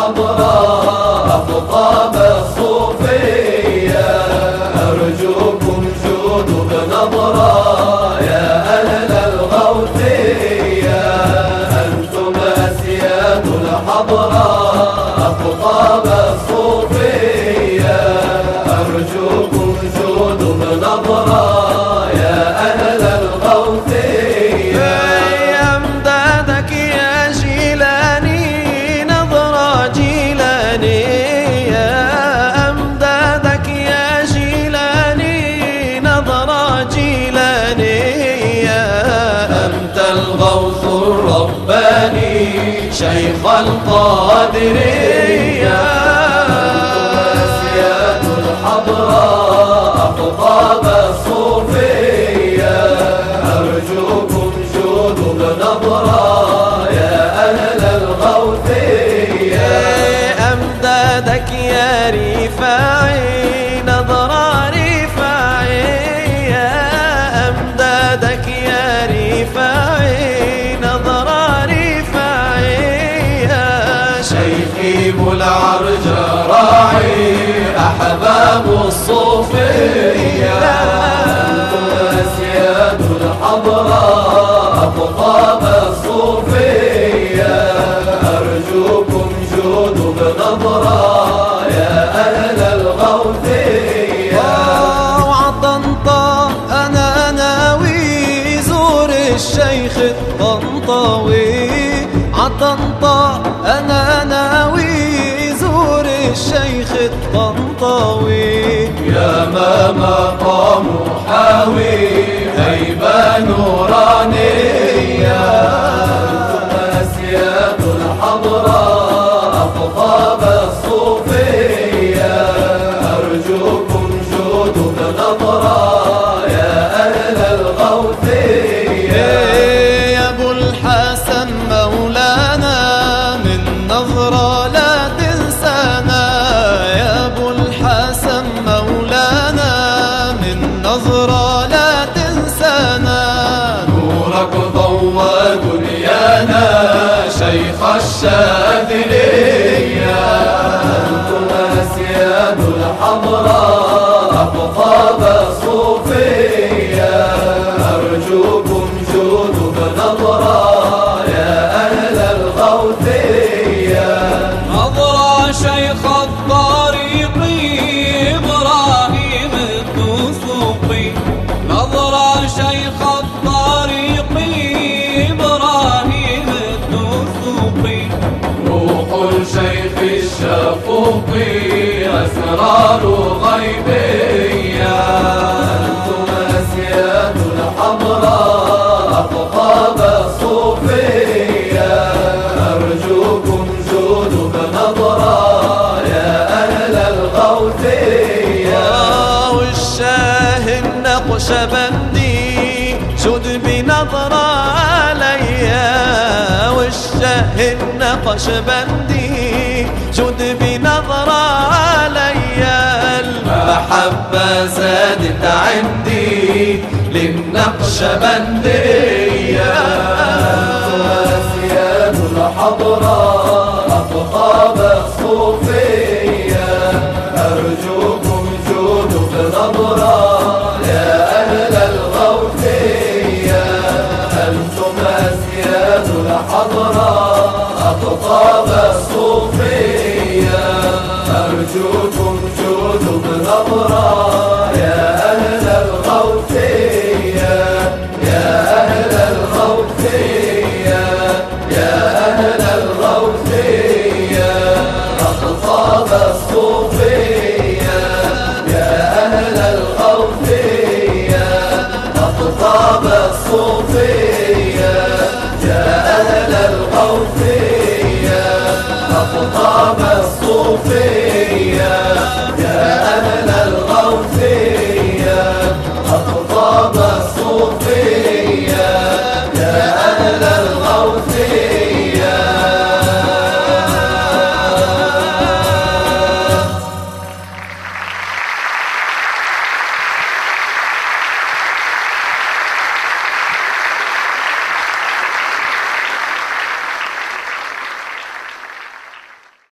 الحضراء أقطاب الصوفية أرجوكم جودوا بنظرة يا أهل الغوثية أنتم أسياد الحضراء أقطاب الصوفية أرجوكم جودوا بنظرة شيخ القادرية أسياد الحضراء أقطاب الصوفية أرجوكم جودوا بنظرة يا أهل الغوثية أمدادك يا رفاعي نظرة رفاعي أمدادك يا رفاعي يجيب العرج راعي أحباب الصوفية أنتم أسياد الحضراء أقطاب الصوفية أرجوكم جودوا بنظرة يا أهل الغوثية وعطنطا أنا ناوي زور الشيخ الطنطاوي عطنطا أنا ناوي زور الشيخ الطنطاوي يا ما مقام حاوي هيبة نورانية أنتم أسياد الحضراء أقطاب الصوفية أرجوكم جودوا بنظرة يا أهل الغوثية يا أبو الحسن مولانا نظرة لا تنسانا يا أبو الحسن مولانا من نظرة لا تنسانا نورك ضوى دنيانا شيخ الشاذلية أنتم أسياد الحضراء أقطاب صوفية أرجوكم جودوا بنظرة الشفوقي أسرار غيبية أنتم أسياد الحضراء أقطاب الصوفية أرجوكم جودوا بنظرة يا أهل الغوثية والشاه النقشبندي جود بنظرة عليا والشاه النقشبندي جود بنظرة علي المحبة زادت عندي للنقشبندية سياد الحضراء أقطاب الصوفية أرجوكم جودوا بنظرة يا أهل الغوثية أنتم أسياد الحضراء أقطاب الصوفية أرجوكم جودوا بنظرة يا أهل الغوثية يا أهل الغوثية يا أهل الغوثية أقطاب الصوفية يا أهل الغوثية أقطاب الصوفية يا أهل الغوثية